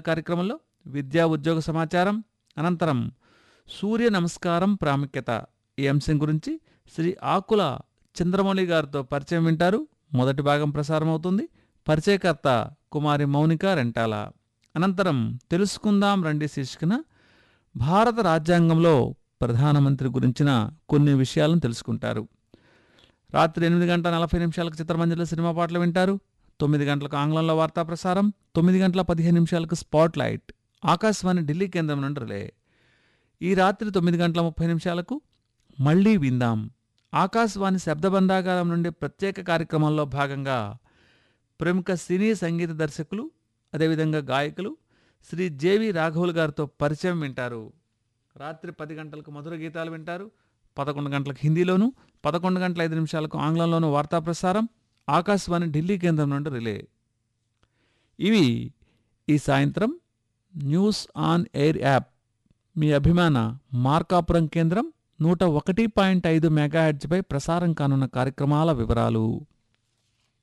కార్యక్రమంలో విద్యా ఉద్యోగ సమాచారం అనంతరం సూర్య నమస్కారం ప్రాముఖ్యత ఈ అంశం గురించి శ్రీ ఆకుల చంద్రమౌళి గారితో పరిచయం వింటారు మొదటి భాగం ప్రసారం అవుతుంది పరిచయకర్త కుమారి మౌనిక రెంటాల అనంతరం తెలుసుకుందాం రండి శీర్షికన భారత రాజ్యాంగంలో ప్రధానమంత్రి గురించిన కొన్ని విషయాలను తెలుసుకుంటారు రాత్రి ఎనిమిది గంటల నలభై నిమిషాలకు చిత్రమంజలిలో సినిమా పాటలు వింటారు తొమ్మిది గంటలకు ఆంగ్లంలో వార్తా ప్రసారం తొమ్మిది గంటల పదిహేను నిమిషాలకు స్పాట్ లైట్ ఆకాశవాణి ఢిల్లీ కేంద్రం నుండి రిలే ఈ రాత్రి తొమ్మిది గంటల ముప్పై నిమిషాలకు మళ్ళీ విందాం ఆకాశవాణి శబ్దబంధాగారం నుండి ప్రత్యేక కార్యక్రమంలో భాగంగా ప్రముఖ సినీ సంగీత దర్శకులు అదేవిధంగా గాయకులు శ్రీ జేవి రాఘవులు గారితో పరిచయం వింటారు రాత్రి పది గంటలకు మధుర గీతాలు వింటారు పదకొండు గంటలకు హిందీలోను పదకొండు గంటల ఐదు నిమిషాలకు ఆంగ్లంలోను వార్తా ప్రసారం ఆకాశవాణి ఢిల్లీ కేంద్రం నుండి రిలే ఇవి ఈ సాయంత్రం న్యూస్ ఆన్ ఎయిర్ యాప్ మీ అభిమాన మార్కాపురం కేంద్రం నూట ఒకటి పాయింట్ ఐదు మెగాహెడ్జ్పై ప్రసారం కానున్న కార్యక్రమాల వివరాలు